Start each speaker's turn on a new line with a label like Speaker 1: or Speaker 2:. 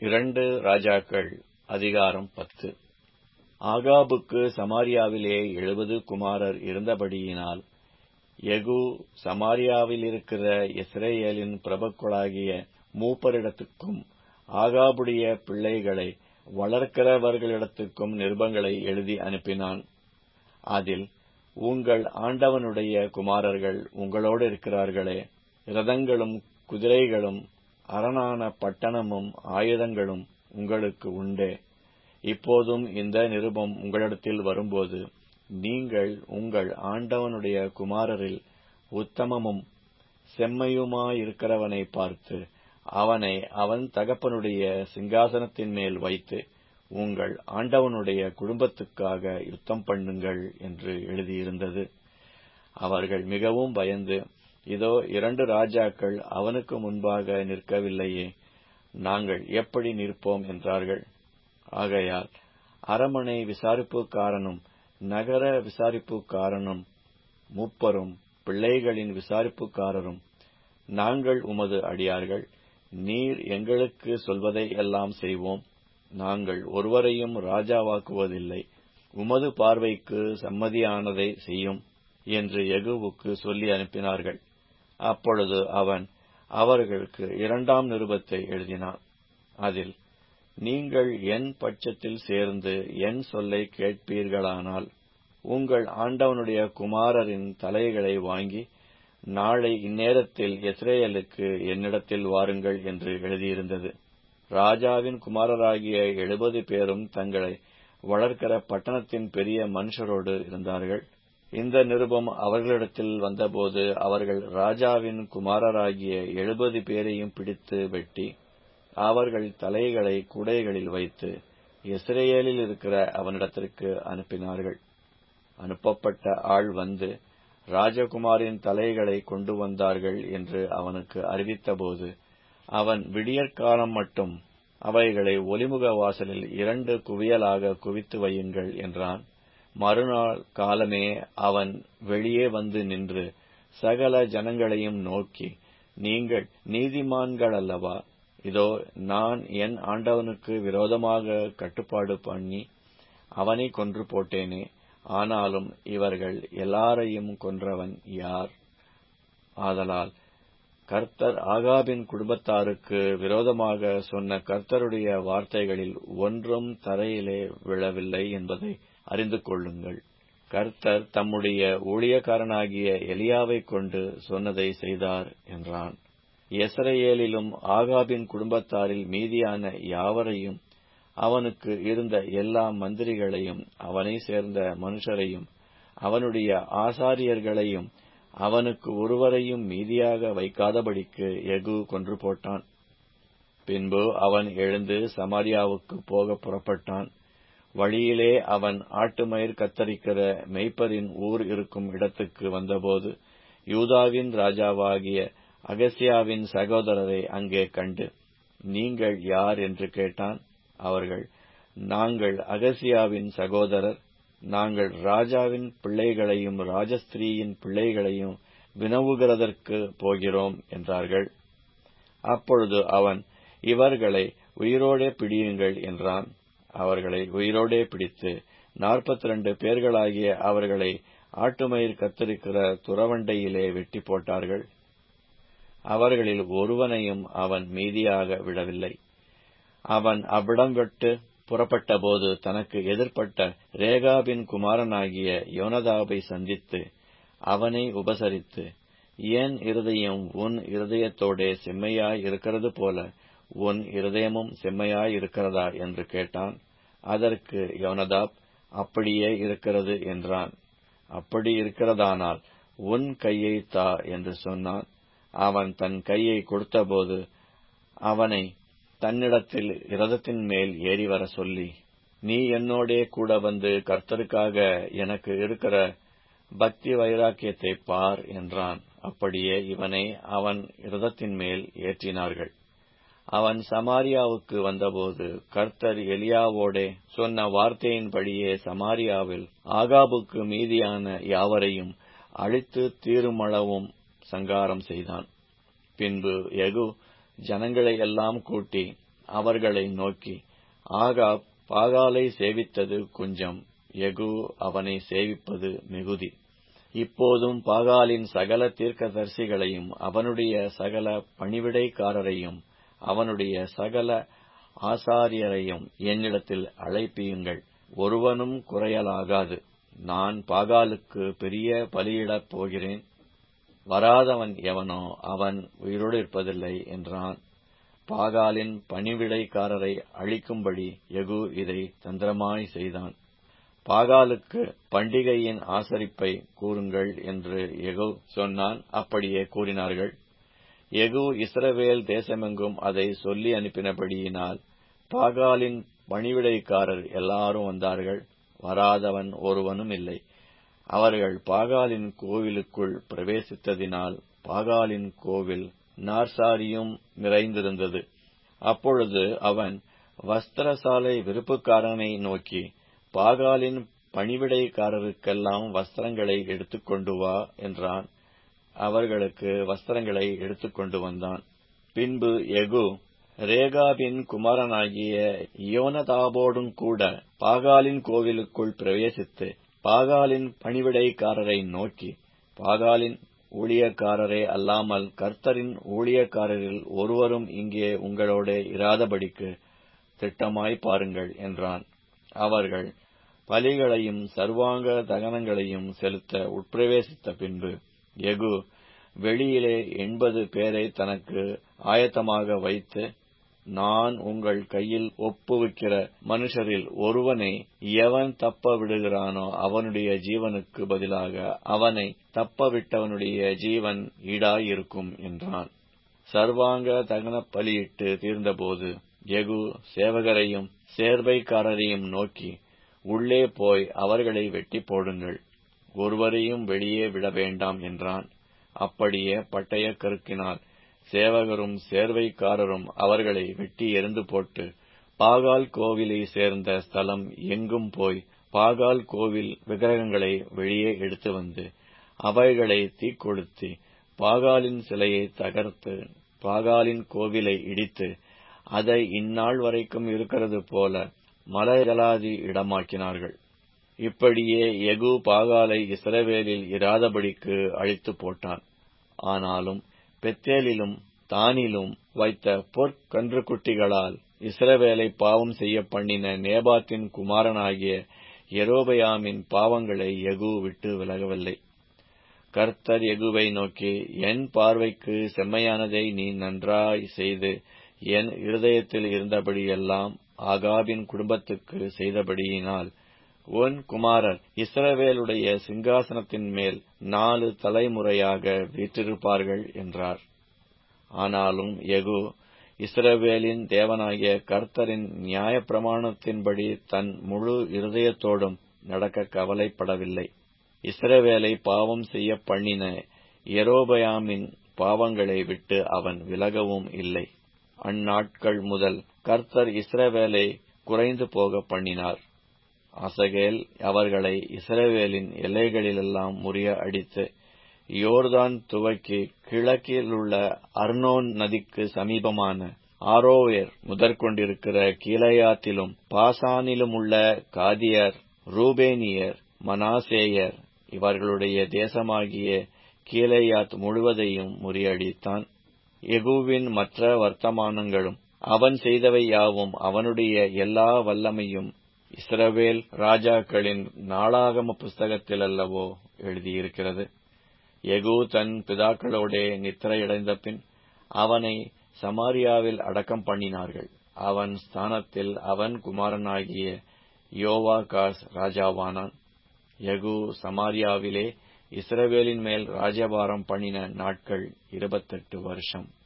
Speaker 1: இரண்டு ராஜாக்கள் அதிகாரம் பத்து ஆகாபுக்கு சமாரியாவிலே எழுபது குமாரர் இருந்தபடியினால் யெகூ சமாரியாவிலிருக்கிற யெஸ்ரயேலின் பிரபுக்களாகிய மூப்பரிடத்துக்கும் ஆகாபுடைய பிள்ளைகளை வளர்க்கிறவர்களிடத்துக்கும் நிருபங்களை எழுதி அனுப்பினான் அதில் உங்கள் ஆண்டவனுடைய குமாரர்கள் உங்களோடிருக்கிறார்களே இரதங்களும் குதிரைகளும் அரணான பட்டணமும் ஆயுதங்களும் உங்களுக்கு உண்டே இப்போதும் இந்த நிருபம் உங்களிடத்தில் வரும்போது நீங்கள் உங்கள் ஆண்டவனுடைய குமாரரில் உத்தமமும் செம்மையுமாயிருக்கிறவனைப் பார்த்து அவனை அவன் தகப்பனுடைய சிங்காசனத்தின் மேல் வைத்து உங்கள் ஆண்டவனுடைய குடும்பத்துக்காக யுத்தம் பண்ணுங்கள் என்று எழுதியிருந்தது அவர்கள் மிகவும் பயந்து இதோ இரண்டு ராஜாக்கள் அவனுக்கு முன்பாக நிற்கவில்லையே நாங்கள் எப்படி நிற்போம் என்றார்கள் ஆகையால் அரமனை விசாரிப்புக்காரனும் நகர விசாரிப்புக்காரனும் முப்பரும் பிள்ளைகளின் விசாரிப்புக்காரரும் நாங்கள் உமது அடியார்கள் நீர் எங்களுக்கு சொல்வதை எல்லாம் செய்வோம் நாங்கள் ஒருவரையும் ராஜாவாக்குவதில்லை உமது பார்வைக்கு சம்மதியானதை செய்யும் என்று எகுவுக்கு சொல்லி அனுப்பினார்கள் அப்பொழுது அவன் அவர்களுக்கு இரண்டாம் நிருபத்தை எழுதினான் அதில் நீங்கள் என் பட்சத்தில் சேர்ந்து என் சொல்லை கேட்பீர்களானால் உங்கள் ஆண்டவனுடைய குமாரரின் தலைகளை வாங்கி நாளை இந்நேரத்தில் இஸ்ரேலுக்கு என்னிடத்தில் வாருங்கள் என்று எழுதியிருந்தது ராஜாவின் குமாரராகிய எழுபது பேரும் தங்களை வளர்க்கிற பட்டணத்தின் பெரிய மனுஷரோடு இருந்தார்கள் இந்த நிருபம் அவர்களிடத்தில் வந்தபோது அவர்கள் ராஜாவின் குமாரராகிய எழுபது பேரையும் பிடித்து வெட்டி அவர்கள் தலைகளை குடைகளில் வைத்து இஸ்ரேலில் இருக்கிற அவனிடத்திற்கு அனுப்பினார்கள் அனுப்பப்பட்ட ஆள் வந்து ராஜகுமாரின் தலைகளை கொண்டு வந்தார்கள் என்று அவனுக்கு அறிவித்தபோது அவன் விடியற்காலம் மட்டும் அவைகளை ஒலிமுக வாசலில் இரண்டு குவியலாக குவித்து வையுங்கள் என்றான் மறுநாள் காலமே அவன் வெளியே வந்து நின்று சகல ஜனங்களையும் நோக்கி நீங்கள் நீதிமான்கள் அல்லவா இதோ நான் என் ஆண்டவனுக்கு விரோதமாக கட்டுப்பாடு பண்ணி அவனை கொன்று போட்டேனே ஆனாலும் இவர்கள் எல்லாரையும் கொன்றவன் யார் ஆதலால் கர்த்தர் ஆகாபின் குடும்பத்தாருக்கு விரோதமாக சொன்ன கர்த்தருடைய வார்த்தைகளில் ஒன்றும் தரையிலே விழவில்லை என்பதை அறிந்து கொள்ளுங்கள் கர்த்தர் தம்முடைய ஊழியக்காரனாகிய எலியாவை கொண்டு சொன்னதை செய்தார் என்றான் எசரையேலிலும் ஆகாபின் குடும்பத்தாரில் மீதியான யாவரையும் அவனுக்கு இருந்த எல்லா மந்திரிகளையும் அவனை சேர்ந்த மனுஷரையும் அவனுடைய ஆசாரியர்களையும் அவனுக்கு ஒருவரையும் மீதியாக வைக்காதபடிக்கு எகு கொன்று போட்டான் பின்பு அவன் எழுந்து சமாரியாவுக்கு போக புறப்பட்டான் வழியிலே அவன் ஆட்டுமயிர் கத்தரிக்கிற மெய்ப்பரின் ஊர் இருக்கும் இடத்துக்கு வந்தபோது யூதாவின் ராஜாவாகிய அகசியாவின் சகோதரரை அங்கே கண்டு நீங்கள் யார் என்று கேட்டான் அவர்கள் நாங்கள் அகசியாவின் சகோதரர் நாங்கள் ராஜாவின் பிள்ளைகளையும் ராஜஸ்திரீயின் பிள்ளைகளையும் வினவுகிறதற்கு போகிறோம் என்றார்கள் அப்பொழுது அவன் இவர்களை உயிரோடே பிடியுங்கள் என்றான் அவர்களை உயிரோடே பிடித்து நாற்பத்தி ரெண்டு பேர்களாகிய அவர்களை ஆட்டுமயிர் கத்திருக்கிற துறவண்டையிலே வெட்டி போட்டார்கள் அவர்களில் ஒருவனையும் அவன் மீதியாக விடவில்லை அவன் அவ்விடம் விட்டு புறப்பட்டபோது தனக்கு எதிர்ப்பட்ட ரேகாபின் குமாரனாகிய யோனதாபை சந்தித்து அவனை உபசரித்து என் இருதயம் உன் இருதயத்தோடே செம்மையாய் இருக்கிறது போல உன் இருதயமும் செம்மையாய் இருக்கிறதா என்று கேட்டான் அதற்கு யோனதாப் அப்படியே இருக்கிறது என்றான் அப்படி இருக்கிறதானால் உன் கையை தா என்று சொன்னான் அவன் தன் கையை கொடுத்தபோது அவனை தன்னிடத்தில் இரதத்தின் மேல் ஏறி வர சொல்லி நீ என்னோடே கூட வந்து கர்த்தருக்காக எனக்கு இருக்கிற பக்தி வைராக்கியத்தை பார் என்றான் அப்படியே இவனை அவன் இரதத்தின் மேல் ஏற்றினார்கள் அவன் சமாரியாவுக்கு வந்தபோது கர்த்தர் எலியாவோடே சொன்ன வார்த்தையின்படியே சமாரியாவில் ஆகாபுக்கு மீதியான யாவரையும் அழித்து தீருமளவும் சங்காரம் செய்தான் பின்பு யெகூ ஜனங்களை எல்லாம் கூட்டி அவர்களை நோக்கி ஆகாப் பாகாலை சேவித்தது கொஞ்சம் எகு அவனை சேவிப்பது மிகுதி இப்போதும் பாகாலின் சகல தீர்க்கதரிசிகளையும் அவனுடைய சகல பணிவிடைக்காரரையும் அவனுடைய சகல ஆசாரியரையும் என்னிடத்தில் அழைப்பியுங்கள் ஒருவனும் குறையலாகாது நான் பாகாலுக்கு பெரிய பலியிடப் போகிறேன் வராதவன் எவனோ அவன் உயிரோடு இருப்பதில்லை என்றான் பாகாலின் பணிவிடைக்காரரை அழிக்கும்படி எகு இதை தந்திரமாய் செய்தான் பாகாலுக்கு பண்டிகையின் ஆசரிப்பை கூறுங்கள் என்று எகு சொன்னான் அப்படியே கூறினார்கள் எகு இஸ்ரவேல் தேசமெங்கும் அதை சொல்லி அனுப்பினபடியினால் பாகாலின் பணிவிடைக்காரர் எல்லாரும் வந்தார்கள் வராதவன் ஒருவனும் இல்லை அவர்கள் பாகாலின் கோவிலுக்குள் பிரவேசித்ததினால் பாகாலின் கோவில் நார்சாரியும் நிறைந்திருந்தது அப்பொழுது அவன் வஸ்திரசாலை விருப்புக்காரனை நோக்கி பாகாலின் பணிவிடைக்காரருக்கெல்லாம் வஸ்திரங்களை எடுத்துக்கொண்டு வா என்றான் அவர்களுக்கு வஸ்திரங்களை எடுத்துக்கொண்டு வந்தான் பின்பு எகு ரேகாவின் குமாரனாகிய யோனதாபோடும் கூட பாகாலின் கோவிலுக்குள் பிரவேசித்து பாகாலின் பணிவிடைக்காரரை நோக்கி பாகாலின் ஊழியக்காரரே அல்லாமல் கர்த்தரின் ஊழியக்காரரில் ஒருவரும் இங்கே உங்களோட இராதபடிக்கு திட்டமாய் பாருங்கள் என்றான் அவர்கள் பலிகளையும் சர்வாங்க தகனங்களையும் செலுத்த உட்பிரவேசித்த பின்பு எகு வெளியிலே எண்பது பேரை தனக்கு ஆயத்தமாக வைத்து நான் உங்கள் கையில் ஒப்புவிக்கிற மனுஷரில் ஒருவனை எவன் தப்ப விடுகிறானோ அவனுடைய ஜீவனுக்கு பதிலாக அவனை தப்ப விட்டவனுடைய ஜீவன் ஈடாயிருக்கும் என்றான் சர்வாங்க தகன பலியிட்டு தீர்ந்தபோது எகு சேவகரையும் சேர்வைக்காரரையும் நோக்கி உள்ளே போய் அவர்களை வெட்டி போடுங்கள் ஒருவரையும் வெளியே விட வேண்டாம் என்றான் அப்படியே பட்டய கருக்கினால் சேவகரும் சேர்வைக்காரரும் அவர்களை வெட்டி எரிந்து போட்டு பாகால் கோவிலை சேர்ந்த ஸ்தலம் எங்கும் போய் பாகால் கோவில் விக்கிரகங்களை வெளியே எடுத்து வந்து அவைகளை தீக்கொளுத்தி பாகாலின் சிலையை தகர்த்து பாகாலின் கோவிலை இடித்து அதை இந்நாள் வரைக்கும் இருக்கிறது போல மலஜலாதி இடமாக்கினார்கள் இப்படியே எகு பாகாலை இஸ்ரவேலில் இராதபடிக்கு அழித்து போட்டான் ஆனாலும் பெத்தேலிலும் தானிலும் வைத்த பொற்கன்றுக்குட்டிகளால் இஸ்ரவேலை பாவம் செய்ய பண்ணின நேபாத்தின் குமாரனாகிய எரோபயாமின் பாவங்களை எகு விட்டு விலகவில்லை கர்த்தர் எகுவை நோக்கி என் பார்வைக்கு செம்மையானதை நீ நன்றாய் செய்து என் இருதயத்தில் இருந்தபடியெல்லாம் ஆகாபின் குடும்பத்துக்கு செய்தபடியினால் உன் குமாரர் இஸ்ரவேலுடைய சிங்காசனத்தின் மேல் நாலு தலைமுறையாக வீற்றிருப்பார்கள் என்றார் ஆனாலும் எகு இஸ்ரவேலின் தேவனாகிய கர்த்தரின் நியாயப்பிரமாணத்தின்படி தன் முழு இருதயத்தோடும் நடக்க கவலைப்படவில்லை இஸ்ரவேலை பாவம் செய்ய பண்ணின எரோபயாமின் பாவங்களை விட்டு அவன் விலகவும் இல்லை அந்நாட்கள் முதல் கர்த்தர் இஸ்ரவேலை குறைந்து போக பண்ணினார் அசகேல் அவர்களை இஸ்ரவேலின் எல்லைகளிலெல்லாம் முறிய அடித்து யோர்தான் துவக்கி கிழக்கிலுள்ள அர்னோன் நதிக்கு சமீபமான ஆரோவேர் முதற்கொண்டிருக்கிற கீழையாத்திலும் பாசானிலும் உள்ள காதியர் ரூபேனியர் மனாசேயர் இவர்களுடைய தேசமாகிய கீழையாத் முழுவதையும் முறியடித்தான் எகுவின் மற்ற வர்த்தமானங்களும் அவன் செய்தவை யாவும் அவனுடைய எல்லா வல்லமையும் இஸ்ரவேல் ராஜாக்களின் நாளாகம புஸ்தகத்தில் அல்லவோ எழுதியிருக்கிறது எகு தன் பிதாக்களோடே நித்திரையடைந்த பின் அவனை சமாரியாவில் அடக்கம் பண்ணினார்கள் அவன் ஸ்தானத்தில் அவன் குமாரனாகிய யோவாகாஸ் ராஜாவானான் யகு சமாரியாவிலே இஸ்ரவேலின் மேல் ராஜபாரம் பண்ணின நாட்கள் இருபத்தெட்டு வருஷம்